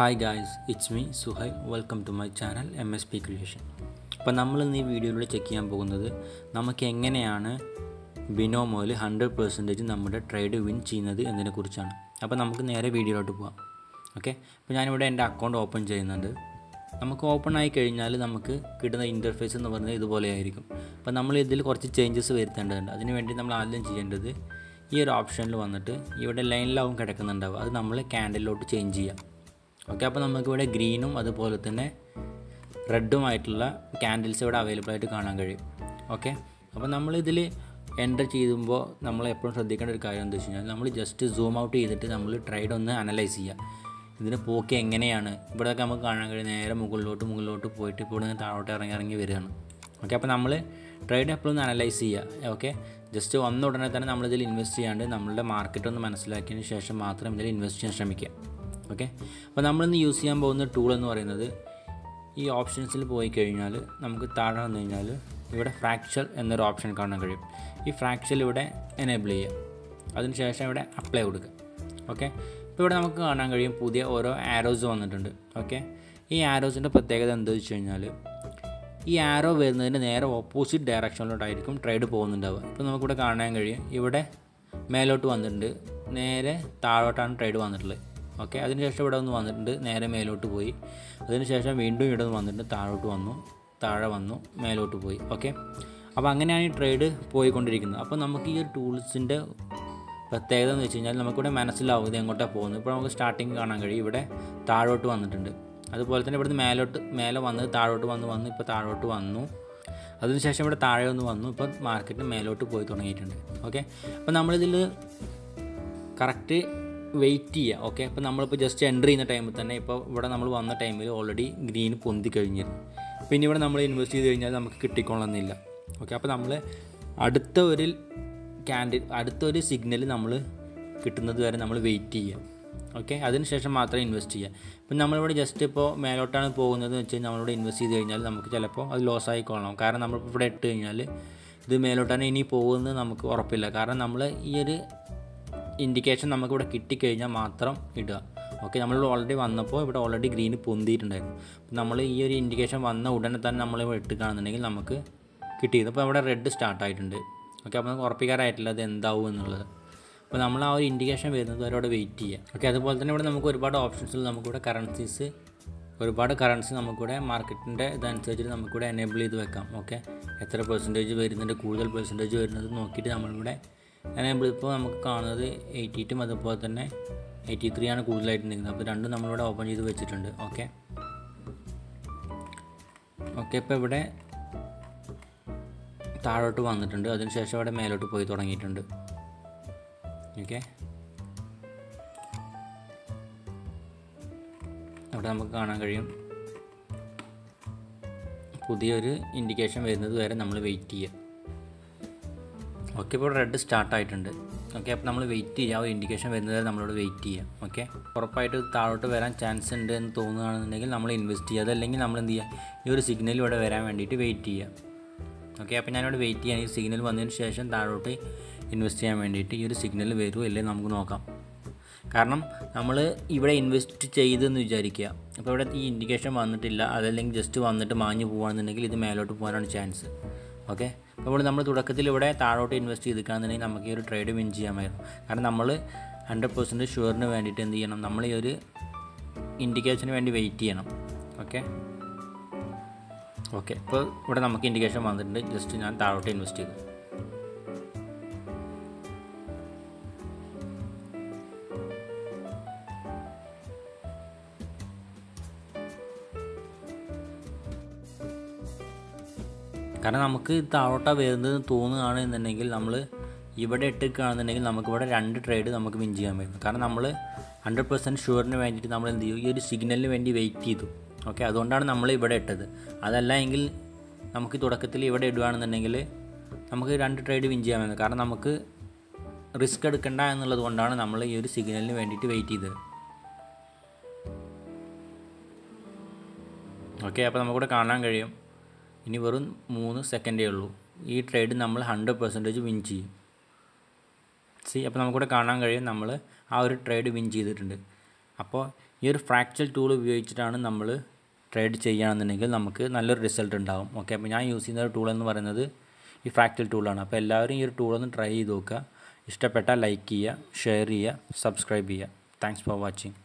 hi guys it's me Suhail welcome to my channel M S P creation അപ്പോൾ നമ്മൾ ഇന്ന് ഈ വീഡിയോയിലൂടെ ചെക്ക് ചെയ്യാൻ പോകുന്നത് നമുക്ക് എങ്ങനെയാണ് ബിനോമോയിൽ ഹൺഡ്രഡ് പെർസെൻറ്റേജ് നമ്മുടെ ട്രേഡ് വിൻ ചെയ്യുന്നത് എന്നതിനെക്കുറിച്ചാണ് അപ്പോൾ നമുക്ക് നേരെ വീഡിയോയിലോട്ട് പോകാം ഓക്കെ അപ്പോൾ ഞാനിവിടെ എൻ്റെ അക്കൗണ്ട് ഓപ്പൺ ചെയ്യുന്നുണ്ട് നമുക്ക് ഓപ്പൺ ആയി കഴിഞ്ഞാൽ നമുക്ക് കിട്ടുന്ന ഇൻ്റർഫേസ് എന്ന് പറയുന്നത് ഇതുപോലെ ആയിരിക്കും അപ്പോൾ നമ്മൾ ഇതിൽ കുറച്ച് ചേഞ്ചസ് വരുത്തേണ്ടതുണ്ട് അതിന് വേണ്ടി നമ്മൾ ആദ്യം ചെയ്യേണ്ടത് ഈ ഒരു ഓപ്ഷനിൽ വന്നിട്ട് ഇവിടെ ലൈനിലാവും കിടക്കുന്നുണ്ടാവും അത് നമ്മൾ ക്യാൻഡലിലോട്ട് ചേഞ്ച് ചെയ്യാം ഓക്കെ അപ്പോൾ നമുക്കിവിടെ ഗ്രീനും അതുപോലെ തന്നെ റെഡുമായിട്ടുള്ള ക്യാൻഡിൽസ് ഇവിടെ അവൈലബിൾ ആയിട്ട് കാണാൻ കഴിയും ഓക്കെ അപ്പോൾ നമ്മളിതിൽ എൻ്റർ ചെയ്യുമ്പോൾ നമ്മൾ എപ്പോഴും ശ്രദ്ധിക്കേണ്ട ഒരു കാര്യം എന്താ വെച്ച് കഴിഞ്ഞാൽ നമ്മൾ ജസ്റ്റ് സൂം ഔട്ട് ചെയ്തിട്ട് നമ്മൾ ട്രേഡ് ഒന്ന് അനലൈസ് ചെയ്യുക ഇതിന് പോക്ക് എങ്ങനെയാണ് ഇവിടെയൊക്കെ നമുക്ക് കാണാൻ കഴിയും നേരെ മുകളിലോട്ട് മുകളിലോട്ട് പോയിട്ട് ഇപ്പോൾ ഇവിടെ നിന്ന് താഴോട്ട് ഇറങ്ങി ഇറങ്ങി വരികയാണ് ഓക്കെ അപ്പോൾ നമ്മൾ ട്രേഡ് എപ്പോഴും ഒന്ന് അനലൈസ് ചെയ്യുക ഓക്കെ ജസ്റ്റ് വന്ന ഉടനെ തന്നെ നമ്മളിതിൽ ഇൻവെസ്റ്റ് ചെയ്യാണ്ട് നമ്മളുടെ മാർക്കറ്റ് ഒന്ന് മനസ്സിലാക്കിയതിന് ശേഷം മാത്രം ഇതിൽ ഇൻവെസ്റ്റ് ചെയ്യാൻ ശ്രമിക്കുക ഓക്കെ അപ്പോൾ നമ്മളിന്ന് യൂസ് ചെയ്യാൻ പോകുന്ന ടൂൾ എന്ന് പറയുന്നത് ഈ ഓപ്ഷൻസിൽ പോയി കഴിഞ്ഞാൽ നമുക്ക് താഴെ വന്നു കഴിഞ്ഞാൽ ഇവിടെ ഫ്രാക്ചർ എന്നൊരു ഓപ്ഷൻ കാണാൻ കഴിയും ഈ ഫ്രാക്ചർ ഇവിടെ എനേബിൾ ചെയ്യുക അതിനുശേഷം ഇവിടെ അപ്ലൈ കൊടുക്കുക ഓക്കെ ഇപ്പോൾ ഇവിടെ നമുക്ക് കാണാൻ കഴിയും പുതിയ ഓരോ ആരോസ് വന്നിട്ടുണ്ട് ഓക്കെ ഈ ആരോസിൻ്റെ പ്രത്യേകത എന്താ വെച്ച് കഴിഞ്ഞാൽ ഈ ആരോ വരുന്നതിൻ്റെ നേരെ ഓപ്പോസിറ്റ് ഡയറക്ഷനിലോട്ടായിരിക്കും ട്രേഡ് പോകുന്നുണ്ടാവുക ഇപ്പോൾ നമുക്കിവിടെ കാണാൻ കഴിയും ഇവിടെ മേലോട്ട് വന്നിട്ടുണ്ട് നേരെ താഴോട്ടാണ് ട്രേഡ് വന്നിട്ടുള്ളത് ഓക്കെ അതിനുശേഷം ഇവിടെ ഒന്ന് വന്നിട്ടുണ്ട് നേരെ മേലോട്ട് പോയി അതിനുശേഷം വീണ്ടും ഇവിടെ നിന്ന് വന്നിട്ട് താഴോട്ട് വന്നു താഴെ വന്നു മേലോട്ട് പോയി ഓക്കെ അപ്പോൾ അങ്ങനെയാണ് ഈ ട്രേഡ് പോയിക്കൊണ്ടിരിക്കുന്നത് അപ്പോൾ നമുക്ക് ഈ ഒരു ടൂൾസിൻ്റെ പ്രത്യേകത എന്ന് വെച്ച് കഴിഞ്ഞാൽ നമുക്കിവിടെ മനസ്സിലാവും ഇത് എങ്ങോട്ടാണ് പോകുന്നത് ഇപ്പോൾ നമുക്ക് സ്റ്റാർട്ടിങ് കാണാൻ കഴിയും ഇവിടെ താഴോട്ട് വന്നിട്ടുണ്ട് അതുപോലെ തന്നെ ഇവിടുന്ന് മേലോട്ട് മേലെ വന്ന് താഴോട്ട് വന്ന് വന്ന് ഇപ്പോൾ താഴോട്ട് വന്നു അതിനുശേഷം ഇവിടെ താഴെ ഒന്ന് വന്നു ഇപ്പോൾ മാർക്കറ്റ് മേലോട്ട് പോയി തുടങ്ങിയിട്ടുണ്ട് ഓക്കെ അപ്പോൾ നമ്മളിതിൽ കറക്റ്റ് വെയിറ്റ് ചെയ്യുക ഓക്കെ അപ്പോൾ നമ്മളിപ്പോൾ ജസ്റ്റ് എൻ്റർ ചെയ്യുന്ന ടൈമിൽ തന്നെ ഇപ്പോൾ ഇവിടെ നമ്മൾ വന്ന ടൈമിൽ ഓൾറെഡി ഗ്രീൻ പൊന്തി കഴിഞ്ഞിരുന്നു പിന്നെ ഇവിടെ നമ്മൾ ഇൻവെസ്റ്റ് ചെയ്ത് കഴിഞ്ഞാൽ നമുക്ക് കിട്ടിക്കൊള്ളണമെന്നില്ല ഓക്കെ അപ്പോൾ നമ്മൾ അടുത്ത ഒരു ക്യാൻഡി അടുത്ത ഒരു സിഗ്നൽ നമ്മൾ കിട്ടുന്നത് വരെ നമ്മൾ വെയിറ്റ് ചെയ്യുക ഓക്കെ അതിനുശേഷം മാത്രമേ ഇൻവെസ്റ്റ് ചെയ്യുക ഇപ്പം നമ്മളിവിടെ ജസ്റ്റ് ഇപ്പോൾ മേലോട്ടാണ് പോകുന്നത് വെച്ച് കഴിഞ്ഞാൽ നമ്മളിവിടെ ഇൻവെസ്റ്റ് ചെയ്ത് കഴിഞ്ഞാൽ നമുക്ക് ചിലപ്പോൾ അത് ലോസ് ആയിക്കൊള്ളണം കാരണം നമ്മളിപ്പോൾ ഇവിടെ ഇട്ട് കഴിഞ്ഞാൽ ഇത് മേലോട്ടാണ് ഇനി പോകുന്നത് നമുക്ക് ഉറപ്പില്ല കാരണം നമ്മൾ ഈ ഒരു ഇൻഡിക്കേഷൻ നമുക്കിവിടെ കിട്ടിക്കഴിഞ്ഞാൽ മാത്രം ഇടുക ഓക്കെ നമ്മൾ ഓൾറെഡി വന്നപ്പോൾ ഇവിടെ ഓൾറെഡി ഗ്രീന് പൊന്തിയിട്ടുണ്ടായിരുന്നു നമ്മൾ ഈ ഒരു ഇൻഡിക്കേഷൻ വന്ന ഉടനെ തന്നെ നമ്മൾ ഇവിടെ ഇട്ടുകയാണെന്നുണ്ടെങ്കിൽ നമുക്ക് കിട്ടിയത് അപ്പോൾ ഇവിടെ റെഡ് സ്റ്റാർട്ട് ആയിട്ടുണ്ട് ഓക്കെ അപ്പോൾ നമുക്ക് ഉറപ്പിക്കാറായിട്ടില്ല അത് എന്താവും എന്നുള്ളത് അപ്പോൾ നമ്മൾ ആ ഒരു ഇൻഡിക്കേഷൻ വരുന്നത് വരെ അവിടെ വെയിറ്റ് ചെയ്യുക ഓക്കെ അതുപോലെ തന്നെ ഇവിടെ നമുക്ക് ഒരുപാട് ഓപ്ഷൻസിൽ നമുക്കിവിടെ കറൻസീസ് ഒരുപാട് കറൻസി നമുക്കിവിടെ മാർക്കറ്റിൻ്റെ ഇതനുസരിച്ചിട്ട് നമുക്കിവിടെ എനേബിൾ ചെയ്ത് വെക്കാം ഓക്കെ എത്ര പെർസെൻറ്റേജ് വരുന്നുണ്ട് കൂടുതൽ പെർസെൻറ്റേജ് വരുന്നത് നോക്കിയിട്ട് നമ്മളിവിടെ എനേബിൾ ഇപ്പോൾ നമുക്ക് കാണുന്നത് എയ്റ്റി എയ്റ്റും അതുപോലെ തന്നെ എയ്റ്റി ത്രീ ആണ് കൂടുതലായിട്ട് നിൽക്കുന്നത് അപ്പോൾ രണ്ടും നമ്മളിവിടെ ഓപ്പൺ ചെയ്ത് വെച്ചിട്ടുണ്ട് ഓക്കെ ഓക്കെ ഇപ്പോൾ ഇവിടെ താഴോട്ട് വന്നിട്ടുണ്ട് അതിനുശേഷം ഇവിടെ മേലോട്ട് പോയി തുടങ്ങിയിട്ടുണ്ട് ഓക്കെ അവിടെ നമുക്ക് കാണാൻ കഴിയും പുതിയൊരു ഇൻഡിക്കേഷൻ വരുന്നത് വരെ നമ്മൾ വെയിറ്റ് ചെയ്യുക ഓക്കെ ഇപ്പോൾ റെഡ് സ്റ്റാർട്ട് ആയിട്ടുണ്ട് ഓക്കെ അപ്പോൾ നമ്മൾ വെയിറ്റ് ചെയ്യുക ആ ഒരു ഇൻഡിക്കേഷൻ വരുന്നത് വരെ നമ്മളോട് വെയിറ്റ് ചെയ്യാം ഓക്കെ ഉറപ്പായിട്ട് താഴോട്ട് വരാൻ ചാൻസ് ഉണ്ട് എന്ന് തോന്നുകയാണെന്നുണ്ടെങ്കിൽ നമ്മൾ ഇൻവെസ്റ്റ് ചെയ്യുക അതല്ലെങ്കിൽ നമ്മൾ എന്ത് ചെയ്യുക ഈ ഒരു സിഗ്നൽ ഇവിടെ വരാൻ വേണ്ടിയിട്ട് വെയിറ്റ് ചെയ്യുക ഓക്കെ അപ്പോൾ ഞാനിവിടെ വെയിറ്റ് ചെയ്യാൻ ഈ സിഗ്നൽ വന്നതിന് ശേഷം താഴോട്ട് ഇൻവെസ്റ്റ് ചെയ്യാൻ വേണ്ടിയിട്ട് ഈ ഒരു സിഗ്നൽ വരുമോ ഇല്ലേ നമുക്ക് നോക്കാം കാരണം നമ്മൾ ഇവിടെ ഇൻവെസ്റ്റ് ചെയ്തെന്ന് വിചാരിക്കുക അപ്പോൾ ഇവിടെ ഈ ഇൻഡിക്കേഷൻ വന്നിട്ടില്ല അതല്ലെങ്കിൽ ജസ്റ്റ് വന്നിട്ട് മാഞ്ഞു പോകുകയാണെന്നുണ്ടെങ്കിൽ ഇത് മേലോട്ട് പോകാനാണ് ചാൻസ് ഓക്കെ അപ്പോൾ നമ്മൾ തുടക്കത്തിൽ ഇവിടെ താഴോട്ട് ഇൻവെസ്റ്റ് ചെയ്തിരിക്കുകയാണെന്നുണ്ടെങ്കിൽ നമുക്ക് ഈ ഒരു ട്രേഡ് വിൻ ചെയ്യാമായിരുന്നു കാരണം നമ്മൾ ഹൺഡ്രഡ് പെർസെൻറ്റ് ഷുവറിന് വേണ്ടിയിട്ട് എന്ത് ചെയ്യണം നമ്മൾ ഈ ഒരു ഇൻഡിക്കേഷന് വേണ്ടി വെയിറ്റ് ചെയ്യണം ഓക്കെ ഓക്കെ ഇപ്പോൾ ഇവിടെ നമുക്ക് ഇൻഡിക്കേഷൻ വന്നിട്ടുണ്ട് ജസ്റ്റ് ഞാൻ താഴോട്ട് ഇൻവെസ്റ്റ് ചെയ്തു കാരണം നമുക്ക് താഴോട്ടാണ് വരുന്നത് തോന്നുകയാണ് എന്നുണ്ടെങ്കിൽ നമ്മൾ ഇവിടെ ഇട്ടിരിക്കുകയാണെന്നുണ്ടെങ്കിൽ നമുക്കിവിടെ രണ്ട് ട്രേഡ് നമുക്ക് വിൻ ചെയ്യാൻ പറ്റും കാരണം നമ്മൾ ഹൺഡ്രഡ് പെർസെൻറ്റ് ഷുവറിന് വേണ്ടിയിട്ട് നമ്മൾ എന്ത് ചെയ്യും ഈ ഒരു സിഗ്നലിന് വേണ്ടി വെയിറ്റ് ചെയ്തു ഓക്കെ അതുകൊണ്ടാണ് നമ്മൾ ഇവിടെ ഇട്ടത് അതല്ല എങ്കിൽ നമുക്ക് തുടക്കത്തിൽ ഇവിടെ ഇടുകയാണെന്നുണ്ടെങ്കിൽ നമുക്ക് രണ്ട് ട്രേഡ് വിൻ ചെയ്യാൻ പറ്റും കാരണം നമുക്ക് റിസ്ക് എടുക്കണ്ട എന്നുള്ളത് കൊണ്ടാണ് നമ്മൾ ഈ ഒരു സിഗ്നലിന് വേണ്ടിയിട്ട് വെയിറ്റ് ചെയ്തത് ഓക്കെ അപ്പോൾ നമുക്കിവിടെ കാണാൻ കഴിയും ഇനി വെറും മൂന്ന് സെക്കൻഡേ ഉള്ളൂ ഈ ട്രേഡ് നമ്മൾ ഹൺഡ്രഡ് പെർസെൻറ്റേജ് വിൻ ചെയ്യും സി അപ്പോൾ നമുക്കിവിടെ കാണാൻ കഴിയും നമ്മൾ ആ ഒരു ട്രേഡ് വിൻ ചെയ്തിട്ടുണ്ട് അപ്പോൾ ഈ ഒരു ഫ്രാക്ചൽ ടൂൾ ഉപയോഗിച്ചിട്ടാണ് നമ്മൾ ട്രേഡ് ചെയ്യുകയാണെന്നുണ്ടെങ്കിൽ നമുക്ക് നല്ലൊരു റിസൾട്ട് ഉണ്ടാകും ഓക്കെ അപ്പോൾ ഞാൻ യൂസ് ചെയ്യുന്ന ഒരു ടൂൾ എന്ന് പറയുന്നത് ഈ ഫ്രാക്ചൽ ടൂളാണ് അപ്പോൾ എല്ലാവരും ഈ ഒരു ടൂളൊന്ന് ട്രൈ ചെയ്ത് നോക്കുക ഇഷ്ടപ്പെട്ടാൽ ലൈക്ക് ചെയ്യുക ഷെയർ ചെയ്യുക സബ്സ്ക്രൈബ് ചെയ്യുക താങ്ക്സ് ഫോർ വാച്ചിങ്